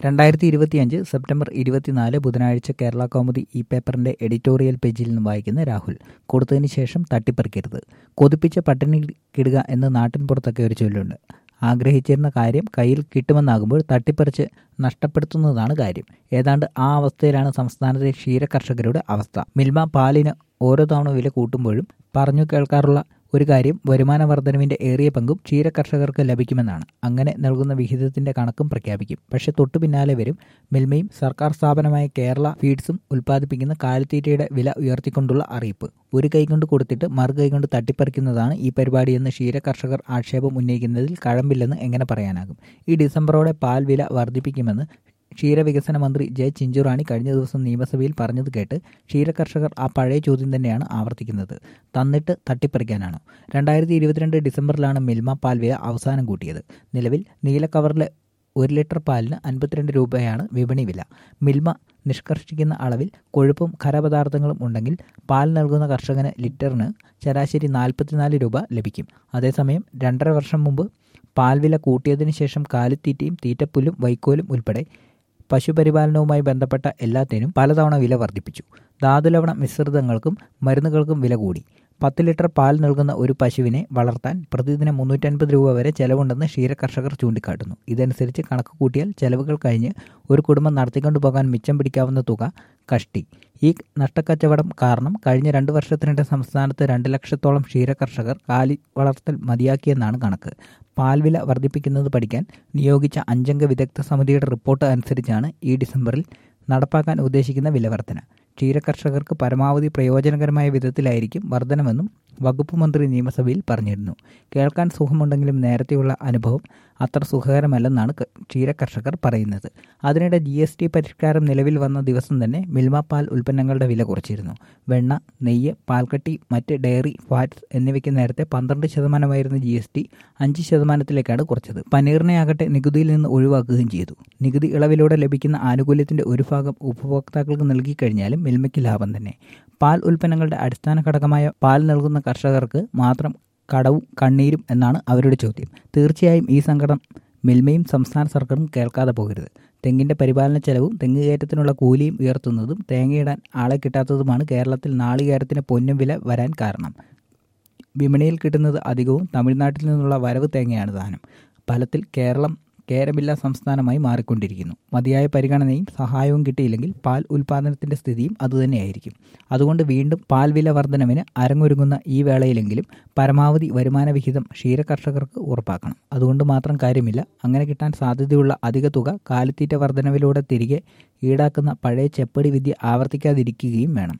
രണ്ടായിരത്തി ഇരുപത്തിയഞ്ച് സെപ്റ്റംബർ ഇരുപത്തിനാല് ബുധനാഴ്ച കേരള കൗമുദി ഈ പേപ്പറിന്റെ എഡിറ്റോറിയൽ പേജിൽ നിന്ന് വായിക്കുന്ന രാഹുൽ കൊടുത്തതിന് ശേഷം തട്ടിപ്പറിക്കരുത് കൊതിപ്പിച്ച പട്ടിണി കിടുക എന്ന് നാട്ടിൻ പുറത്തൊക്കെ ഒരു ചൊല്ലുണ്ട് ആഗ്രഹിച്ചിരുന്ന കാര്യം കയ്യിൽ കിട്ടുമെന്നാകുമ്പോൾ തട്ടിപ്പറിച്ച് നഷ്ടപ്പെടുത്തുന്നതാണ് കാര്യം ഏതാണ്ട് ആ അവസ്ഥയിലാണ് സംസ്ഥാനത്തെ ക്ഷീര കർഷകരുടെ അവസ്ഥ മിൽമ പാലിന് ഓരോ തവണ വില കൂട്ടുമ്പോഴും പറഞ്ഞു കേൾക്കാറുള്ള ഒരു കാര്യം വരുമാന വർധനവിന്റെ ഏറിയ പങ്കും ക്ഷീര കർഷകർക്ക് ലഭിക്കുമെന്നാണ് അങ്ങനെ നൽകുന്ന വിഹിതത്തിന്റെ കണക്കും പ്രഖ്യാപിക്കും പക്ഷെ തൊട്ടു പിന്നാലെ വരും മിൽമയും സർക്കാർ സ്ഥാപനമായ കേരള ഫീഡ്സും ഉൽപ്പാദിപ്പിക്കുന്ന കാലിത്തീറ്റയുടെ വില ഉയർത്തിക്കൊണ്ടുള്ള അറിയിപ്പ് ഒരു കൈകൊണ്ട് കൊടുത്തിട്ട് മറു കൈകൊണ്ട് തട്ടിപ്പറിക്കുന്നതാണ് ഈ പരിപാടിയെന്ന് ക്ഷീര കർഷകർ ആക്ഷേപം ഉന്നയിക്കുന്നതിൽ കഴമ്പില്ലെന്ന് എങ്ങനെ പറയാനാകും ഈ ഡിസംബറോടെ പാൽ വില വർദ്ധിപ്പിക്കുമെന്ന് ക്ഷീരവികസന മന്ത്രി ജെ ചിഞ്ചുറാണി കഴിഞ്ഞ ദിവസം നിയമസഭയിൽ പറഞ്ഞത് കേട്ട് ക്ഷീരകർഷകർ ആ പഴയ ചോദ്യം തന്നെയാണ് ആവർത്തിക്കുന്നത് തന്നിട്ട് തട്ടിപ്പറിക്കാനാണോ രണ്ടായിരത്തി ഇരുപത്തിരണ്ട് ഡിസംബറിലാണ് മിൽമ പാൽ വില അവസാനം കൂട്ടിയത് നിലവിൽ നീല കവറിലെ ഒരു ലിറ്റർ പാലിന് അൻപത്തിരണ്ട് രൂപയാണ് വിപണി വില മിൽമ നിഷ്കർഷിക്കുന്ന അളവിൽ കൊഴുപ്പും ഖരപദാർത്ഥങ്ങളും ഉണ്ടെങ്കിൽ പാൽ നൽകുന്ന കർഷകന് ലിറ്ററിന് ശരാശരി നാൽപ്പത്തിനാല് രൂപ ലഭിക്കും അതേസമയം രണ്ടര വർഷം മുമ്പ് പാൽ വില കൂട്ടിയതിനു ശേഷം കാലിത്തീറ്റയും തീറ്റപ്പുല്ലും വൈക്കോലും ഉൾപ്പെടെ പശുപരിപാലനവുമായി ബന്ധപ്പെട്ട എല്ലാത്തിനും പലതവണ വില വർദ്ധിപ്പിച്ചു ധാതുലവണ മിശ്രിതങ്ങൾക്കും മരുന്നുകൾക്കും വില കൂടി പത്ത് ലിറ്റർ പാൽ നൽകുന്ന ഒരു പശുവിനെ വളർത്താൻ പ്രതിദിനം മുന്നൂറ്റൻപത് രൂപ വരെ ചെലവുണ്ടെന്ന് ക്ഷീരകർഷകർ ചൂണ്ടിക്കാട്ടുന്നു ഇതനുസരിച്ച് കണക്ക് കൂട്ടിയാൽ ചെലവുകൾ കഴിഞ്ഞ് ഒരു കുടുംബം നടത്തിക്കൊണ്ടു പോകാൻ മിച്ചം പിടിക്കാവുന്ന തുക കഷ്ടി ഈ നഷ്ടക്കച്ചവടം കാരണം കഴിഞ്ഞ രണ്ട് വർഷത്തിനിടെ സംസ്ഥാനത്ത് രണ്ട് ലക്ഷത്തോളം ക്ഷീരകർഷകർ കാലി വളർത്തൽ മതിയാക്കിയെന്നാണ് കണക്ക് പാൽവില വർദ്ധിപ്പിക്കുന്നത് പഠിക്കാൻ നിയോഗിച്ച അഞ്ചംഗ വിദഗ്ധ സമിതിയുടെ റിപ്പോർട്ട് അനുസരിച്ചാണ് ഈ ഡിസംബറിൽ നടപ്പാക്കാൻ ഉദ്ദേശിക്കുന്ന വിലവർധന ക്ഷീരകർഷകർക്ക് പരമാവധി പ്രയോജനകരമായ വിധത്തിലായിരിക്കും വർധനമെന്നും വകുപ്പ് മന്ത്രി നിയമസഭയിൽ പറഞ്ഞിരുന്നു കേൾക്കാൻ സുഖമുണ്ടെങ്കിലും നേരത്തെയുള്ള അനുഭവം അത്ര സുഖകരമല്ലെന്നാണ് ക്ഷീരകർഷകർ പറയുന്നത് അതിനിടെ ജി എസ് ടി പരിഷ്കാരം നിലവിൽ വന്ന ദിവസം തന്നെ മിൽമ പാൽ ഉൽപ്പന്നങ്ങളുടെ വില കുറച്ചിരുന്നു വെണ്ണ നെയ്യ് പാൽക്കട്ടി മറ്റ് ഡയറി ഫാറ്റ്സ് എന്നിവയ്ക്ക് നേരത്തെ പന്ത്രണ്ട് ശതമാനമായിരുന്ന ജി എസ് ടി അഞ്ച് ശതമാനത്തിലേക്കാണ് കുറച്ചത് പനീറിനെ ആകട്ടെ നികുതിയിൽ നിന്ന് ഒഴിവാക്കുകയും ചെയ്തു നികുതി ഇളവിലൂടെ ലഭിക്കുന്ന ആനുകൂല്യത്തിന്റെ ഒരു ഭാഗം ഉപഭോക്താക്കൾക്ക് നൽകിക്കഴിഞ്ഞാലും മിൽമയ്ക്ക് ലാഭം തന്നെ പാൽ ഉൽപ്പന്നങ്ങളുടെ അടിസ്ഥാന ഘടകമായ പാൽ നൽകുന്ന കർഷകർക്ക് മാത്രം കടവും കണ്ണീരും എന്നാണ് അവരുടെ ചോദ്യം തീർച്ചയായും ഈ സങ്കടം മിൽമയും സംസ്ഥാന സർക്കാരും കേൾക്കാതെ പോകരുത് തെങ്ങിന്റെ പരിപാലന ചെലവും തെങ്ങ് കയറ്റത്തിനുള്ള കൂലിയും ഉയർത്തുന്നതും തേങ്ങയിടാൻ ആളെ കിട്ടാത്തതുമാണ് കേരളത്തിൽ നാളികേരത്തിന് പൊന്നും വില വരാൻ കാരണം വിപണിയിൽ കിട്ടുന്നത് അധികവും തമിഴ്നാട്ടിൽ നിന്നുള്ള വരവ് തേങ്ങയാണ് ദാനം ഫലത്തിൽ കേരളം കേരമില്ലാ സംസ്ഥാനമായി മാറിക്കൊണ്ടിരിക്കുന്നു മതിയായ പരിഗണനയും സഹായവും കിട്ടിയില്ലെങ്കിൽ പാൽ ഉൽപാദനത്തിന്റെ സ്ഥിതിയും അതുതന്നെയായിരിക്കും അതുകൊണ്ട് വീണ്ടും പാൽ വില വർധനവിന് അരങ്ങൊരുങ്ങുന്ന ഈ വേളയിലെങ്കിലും പരമാവധി വരുമാന വിഹിതം ക്ഷീരകർഷകർക്ക് ഉറപ്പാക്കണം അതുകൊണ്ട് മാത്രം കാര്യമില്ല അങ്ങനെ കിട്ടാൻ സാധ്യതയുള്ള അധിക തുക കാലിത്തീറ്റ വർധനവിലൂടെ തിരികെ ഈടാക്കുന്ന പഴയ ചെപ്പടി വിദ്യ ആവർത്തിക്കാതിരിക്കുകയും വേണം